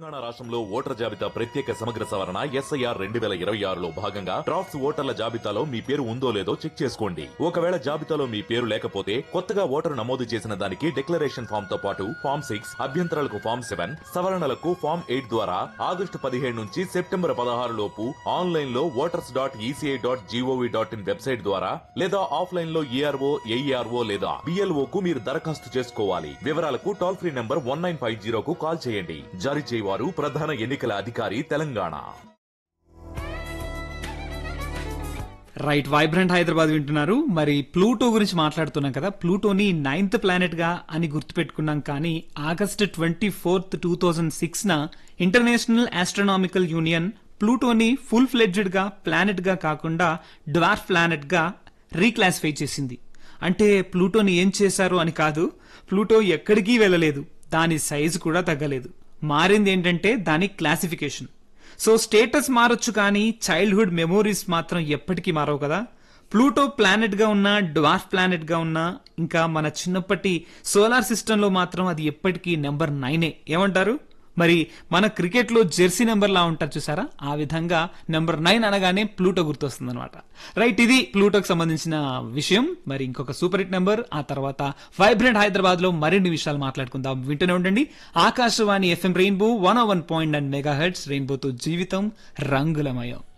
తెలంగాణ రాష్ట్రంలో ఓటర్ జాబితా ప్రత్యేక సమగ్ర సవరణ ఎస్ఐఆర్ రెండు వేల ఇరవై ఆరులో భాగంగా డ్రాఫ్ట్స్ ఓటర్ల జాబితాలో మీ పేరు ఉందో లేదో చెక్ చేసుకోండి ఒకవేళ జాబితాలో మీ పేరు లేకపోతే కొత్తగా ఓటరు నమోదు చేసిన దానికి డిక్లరేషన్ ఫామ్ తో పాటు ఫామ్ సిక్స్ అభ్యంతరాలకు ఫామ్ సెవెన్ సవరణలకు ఫామ్ ఎయిట్ ద్వారా ఆగస్టు పదిహేడు నుంచి సెప్టెంబర్ పదహారు లోపు ఆన్లైన్ లో voters dot ECI dot GOV dot in website ద్వారా లేదా ఆఫ్లైన్ లో ఈఆర్ఓ ఏఈఆర్ఓ లేదా బిఎల్ఓ కు మీరు దరఖాస్తు చేసుకోవాలి వివరాలకు toll free number one nine five జీరోకు కాల్ చేయండి జారీ చేయవారు ప్రధాన ఎన్నికల అధికారి తెలంగాణ రైట్ వైబ్రెంట్ హైదరాబాద్ వింటున్నారు మరి ప్లూటో గురించి మాట్లాడుతున్నాం కదా ప్లూటోని నైన్త్ ప్లానెట్ గా అని గుర్తుపెట్టుకున్నాం కానీ August twenty fourth two thousand six న ఇంటర్నేషనల్ ఆస్ట్రోనామికల్ యూనియన్ ప్లూటోని ఫుల్ ఫ్లెడ్జెడ్ గా ప్లానెట్ గా కాకుండా డ్వార్ఫ్ ప్లానెట్ గా రీక్లాసిఫై చేసింది అంటే ప్లూటోని ఏం చేశారు అని కాదు ప్లూటో ఎక్కడికి వెళ్ళలేదు దాని సైజు కూడా తగ్గలేదు మారింది ఏంటంటే దాని క్లాసిఫికేషన్ సో స్టేటస్ మారొచ్చు కానీ చైల్డ్హుడ్ మెమోరీస్ మాత్రం ఎప్పటికీ మారవు కదా ప్లూటో ప్లానెట్ గా ఉన్నా డ్వార్ఫ్ ప్లానెట్ గా ఉన్నా ఇంకా మన చిన్నప్పటి సోలార్ సిస్టమ్ లో మాత్రం అది ఎప్పటికీ నెంబర్ నైనే ఏమంటారు మరి మన క్రికెట్ లో జెర్సీ నెంబర్ లా ఉంటారు చూసారా ఆ విధంగా నెంబర్ నైన్ అనగానే ప్లూటో గుర్తొస్తుంది అనమాట రైట్ ఇది ప్లూటోకి సంబంధించిన విషయం మరి ఇంకొక సూపర్ హిట్ నెంబర్ ఆ తర్వాత వైబ్రెంట్ హైదరాబాద్ లో మరిన్ని విషయాలు మాట్లాడుకుందాం వింటూనే ఉండండి Akashvani FM rainbow one one point and mega heads రెయిన్బోతో జీవితం రంగులమయం